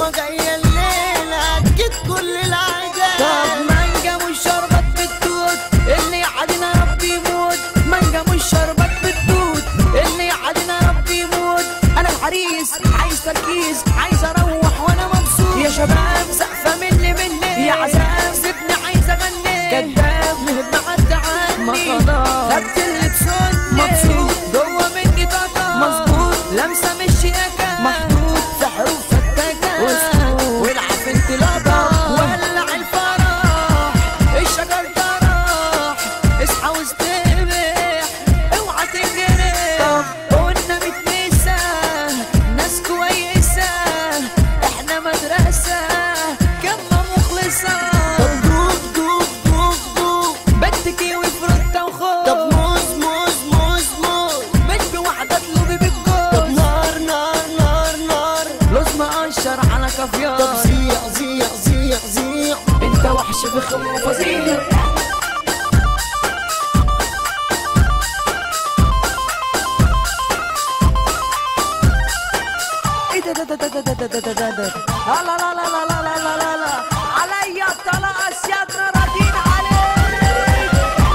حلوة جاية الليلة أكيد كل طب العجال مانجا مش شربت بالتوت اللي يعادينا ربي يموت مانجا مش شربت بالتوت اللي يعادينا ربي يموت انا العريس عايز تركيز عايز اروح وانا مبسوط يا شباب سقفه مني مني يا عزام سيبني عايز اغني كداب مهما عدى عني ما خلاص خدت اللي تسني مبسوط جوه مني طاقه مظبوط لمسه مش شياكه محطوط في حروف فتاكه والعب انطلاقه ولع الفرح الشجر ده راح اصحى واستبح اوعى تنجرح قلنا متنسى ناس كويسة احنا مدرسة كما مخلصة طب دوب دوب دوب دوب بنت كيوي فروتة طب وخوف موز موز موز موز مش بواحدة اطلبي طب بالجوز نار نار نار نار لوز مقشر على طب كافيار زيع زيع زيع زيع انت وحش بخم وفظيع ايه ده ده ده ده ده ده ده ده ده ده لا لا لا لا لا لا لا لا لا عليا الطلاق سيادنا راضين عليك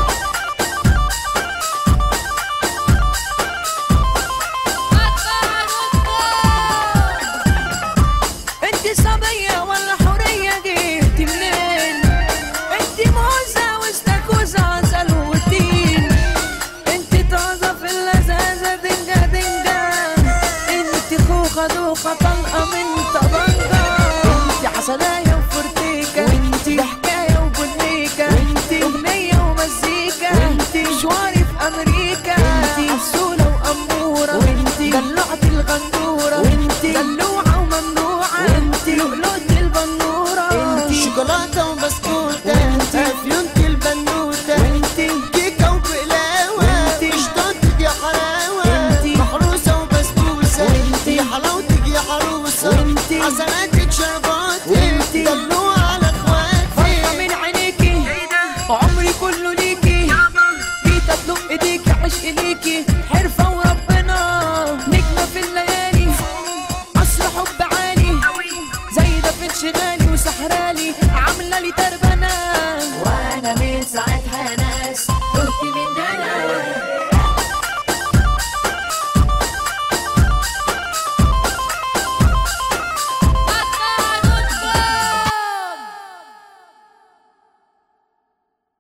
انت صبية ولا حورية جيتي منين انت موزة واستاكوزة عسل وتين انت طازة في اللذاذة دنجا دنجا انت خوخة دوخة طلقة من طبنجة انت عسلاية وفرتيكة وانت حكاية وبنيكة وانت اغنية ومزيكا وانت مشواري في امريكا وانت عسولة وامورة وانت دلوعة الغندورة وانت دلوعة وممنوعة وانت لؤلؤة البنورة انت شوكولاتة وبسكوتة وانتي. أفيونة البنوتة وانت كيكة وبقلاوة وانتي. مش ضدك يا حلاوة وانتي. محروسة وبسبوسة وانتي. يا حلاوتك يا عروسة وانتي. عسلاتك شرباتي وانتي. دلوعة على فرحة اخواتي من عينيكي عمري كله ليكي جيت اطلب ايديكي عشق ليكي حرفة وربنا نجمة في الليالي عصر حب عالي زي ده في انشغالي وسحرالي عاملة لي تربنة